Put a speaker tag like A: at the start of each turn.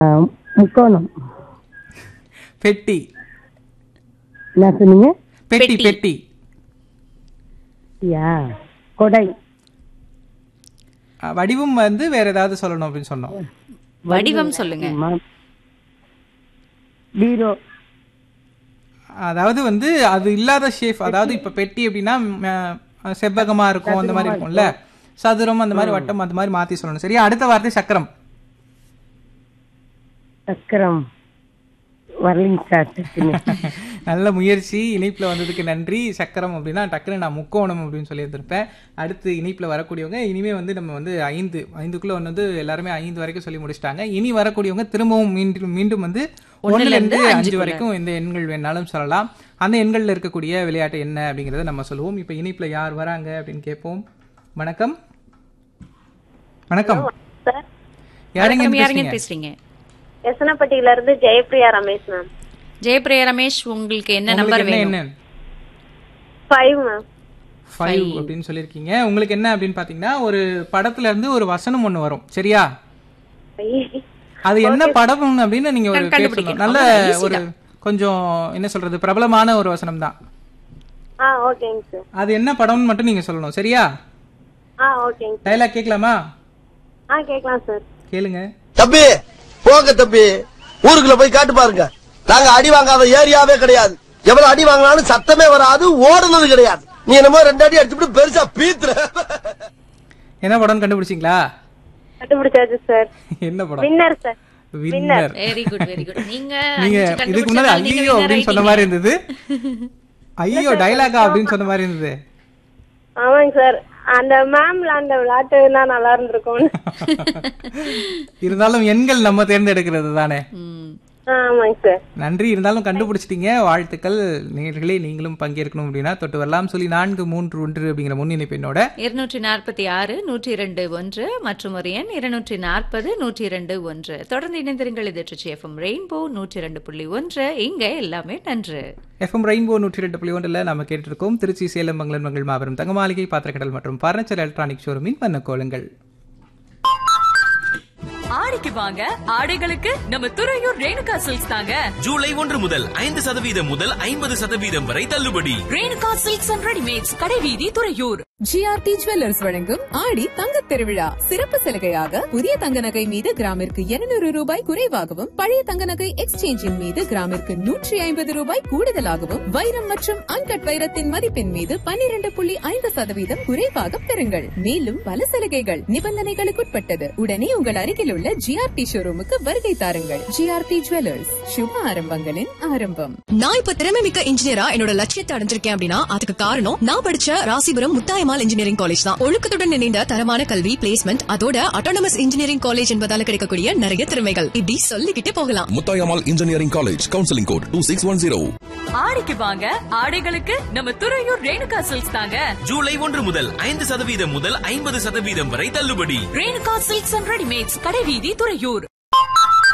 A: முக்கோணம்
B: பெட்டி
A: என்ன சொன்னீங்க
B: பெட்டி
C: பெட்டி.
B: பெட்டி
A: யா கொடை
B: அஹ், வடிவம் வந்து வேற ஏதாவது சொல்லணும் அப்படின்னு சொன்னோம்
C: வடிவம் சொல்லுங்க
A: ம- பீரோ
B: அதாவது வந்து அது இல்லாத ஷேப் அதாவது இப்ப பெட்டி அப்படின்னா ம், அஹ், செவ்வகமா இருக்கும் அந்த மாதிரி இருக்கும்ல சதுரம் அந்த மாதிரி வட்டம் அந்த மாதிரி மாத்தி சொல்லணும் சரியா அடுத்த வார்த்தை சக்கரம்
A: சக்கரம் வரலிங்க சார் டக்குன்னு.
B: நல்ல முயற்சி இணைப்புல வந்ததுக்கு நன்றி சக்கரம் அப்படின்னா டக்குன்னு நான் முக்கோணம் அப்படின்னு சொல்லியிருந்திருப்பேன் அடுத்து இணைப்புல வரக்கூடியவங்க இனிமே வந்து நம்ம வந்து ஐந்து ஐந்துக்குள்ள ஒன்று வந்து எல்லாருமே ஐந்து வரைக்கும் சொல்லி முடிச்சிட்டாங்க இனி வரக்கூடியவங்க திரும்பவும் மீண்டும் மீண்டும் வந்து ஒண்ணுல இருந்து அஞ்சு வரைக்கும் எந்த எண்கள் வேணாலும் சொல்லலாம் அந்த எண்கள்ல இருக்கக்கூடிய விளையாட்டு என்ன அப்படிங்கறத நம்ம சொல்லுவோம் இப்போ இணைப்புல யார் வராங்க அப்படின்னு கேட்போம் வணக்கம் வணக்கம்
D: சார்
B: யாருங்க
C: வணக்கம், யாருங்க
B: பேசுறீங்க
C: பேசுறீங்க
D: எசனப்பட்டியில இருந்து ஜெயப்பிரியா ரமேஷ் மேம்
C: ஜெயபிரியா ரமேஷ் உங்களுக்கு என்ன நம்பர்
B: உங்களுக்கு என்ன
C: வேணும்
B: என்ன
D: ஃபைவ் மேம்
B: ஃபைவ் அப்படின்னு சொல்லியிருக்கீங்க உங்களுக்கு என்ன அப்படின்னு பாத்தீங்கன்னா ஒரு படத்துல இருந்து ஒரு வசனம் ஒண்ணு வரும் சரியா அது என்ன படம் அப்படின்னு நீங்க ஒரு பேர்
C: கண்டுபிடிக்கணும்.
B: சொல்லணும். நல்ல
C: அவ்வளவுதான், easy
B: ஒரு கொஞ்சம் என்ன சொல்றது பிரபலமான ஒரு வசனம் தான்
D: ஆ ஓகேங்க சார்
B: அது என்ன படம்னு மட்டும் நீங்க சொல்லணும் சரியா
D: ஆ ஓகேங்க சார்
B: டைலாக் கேட்கலாமா
D: ஆ கேட்கலாம் சார்
B: கேளுங்க
E: தம்பி போங்க தம்பி ஊருக்குள்ள போய் காட்டு பாருங்க நாங்க அடி வாங்காத ஏரியாவே கிடையாது எவ்வளவு அடி வாங்கினாலும் சத்தமே வராது ஓடுனது கிடையாது நீ என்னமோ ரெண்டு அடி அடிச்சுட்டு பெருசா பீத்துற
B: என்ன படம்னு கண்டுபிடிச்சிங்களா
D: கண்டுபிடிச்சாச்சு சார்
B: என்ன படம்
D: winner sir
B: winner
C: very good very good நீங்க
B: நீங்க
C: அஞ்சு
B: இதுக்கு முன்னாடி
C: கண்டுபிடிச்சதால நீங்க
B: ஐயோ
C: winner
B: அப்படின்னு சொன்ன
C: ஆயிட்டீங்க.
B: மாதிரி இருந்தது ஐயோ டைலாகா அப்படின்னு சொன்ன மாதிரி இருந்தது
D: ஆமாங்க சார் அந்த மேம்ல அந்த விளையாட்டுனா நல்லா இருந்திருக்கும்னு
B: இருந்தாலும் எண்கள் நம்ம தேர்ந்தெடுக்கிறது தானே
C: ம்.
D: ஆ, ஆமாங்க சார்
B: நன்றி இருந்தாலும் கண்டுபிடிச்சிட்டீங்க வாழ்த்துக்கள் நேர்களே நீங்களும் பங்கேற்கணும் அப்படின்னா தொட்டு வரலாம் சொல்லி நான்கு மூன்று ஒன்று அப்படிங்கிற முன்னிணைப்பு என்னோட
C: இருநூற்றி நாற்பத்தி ஆறு நூற்றி இரண்டு ஒன்று மற்றும் ஒரு எண் இருநூற்றி நாற்பது நூற்றி இரண்டு ஒன்று தொடர்ந்து இணைந்திருங்கள் இது எஃப்எம் ரெயின்போ நூற்றி இரண்டு புள்ளி ஒன்று இங்க எல்லாமே நன்று
B: எஃப்எம் ரெயின்போ நூற்றி ரெண்டு புள்ளி ஒன்றில் நம்ம கேட்டிருக்கோம் திருச்சி சேலம் மங்களன் மங்கள் மாபெரும் தங்கமாளிகை பாத்திரக்கடல் மற்றும் பர்னிச்சர் எலக்ட்ரானிக் ஷோரூமின் வண்ணக்கோலங்கள்
F: ஆடிக்கு வாங்க ஆடைகளுக்கு நம்ம துறையூர் ரேணுகா சில்க்ஸ் தாங்க
G: ஜூலை ஒன்று முதல் ஐந்து சதவீதம் முதல் ஐம்பது சதவீதம் வரை தள்ளுபடி
F: ரேணுகா சில்க்ஸ் அண்ட் ரெடிமேட்ஸ் கடைவீதி துறையூர்
H: ஜிஆர்டி ஜுவல்லர்ஸ் வழங்கும் ஆடி தங்கத் திருவிழா சிறப்பு சலுகையாக புதிய தங்க நகை மீது கிராமிற்கு 200 ரூபாய் குறைவாகவும் பழைய தங்க நகை எக்ஸ்சேஞ்சின் மீது கிராமிற்கு நூற்றி ஐம்பது ரூபாய் கூடுதலாகவும் வைரம் மற்றும் அன்கட் வைரத்தின் மதிப்பின் மீது 12.5% புள்ளி ஐந்து சதவீதம் குறைவாக பெறுங்கள் மேலும் பல சலுகைகள் நிபந்தனைகளுக்குட்பட்டது உடனே உங்கள் அருகில் உள்ள ஜிஆர்டி ஷோரூமுக்கு வருகை தாருங்கள் ஜிஆர்டி ஜுவல்லர்ஸ் சுப ஆரம்பங்களின் ஆரம்பம்
I: நான் இப்ப திறமை மிக்க இன்ஜினியரா என்னோட லட்சியத்தை அடைஞ்சிருக்கேன் அப்படின்னா அதுக்கு காரணம் நான் படிச்ச ராசிபுரம் முத்தாயமால் இன்ஜினியரிங் காலேஜ் தான் ஒழுக்கத்துடன் இணைந்த தரமான கல்வி பிளேஸ்மெண்ட் அதோட அட்டானமஸ் இன்ஜினியரிங் காலேஜ் என்பதால கிடைக்கக்கூடிய நிறைய திறமைகள் இப்படி சொல்லிக்கிட்டே போகலாம்
J: Muthayammal engineering college counselling code two six one zero
F: ஆடிக்கு வாங்க ஆடைகளுக்கு நம்ம துறையூர் ரேணுகா சில்க்ஸ் தாங்க
G: ஜூலை ஒன்று முதல் ஐந்து சதவீதம் முதல் ஐம்பது சதவீதம் வரை தள்ளுபடி
F: ரேணுகா சில்க்ஸ் அண்ட் ரெடிமேட்ஸ் கடைவீதி துறையூர்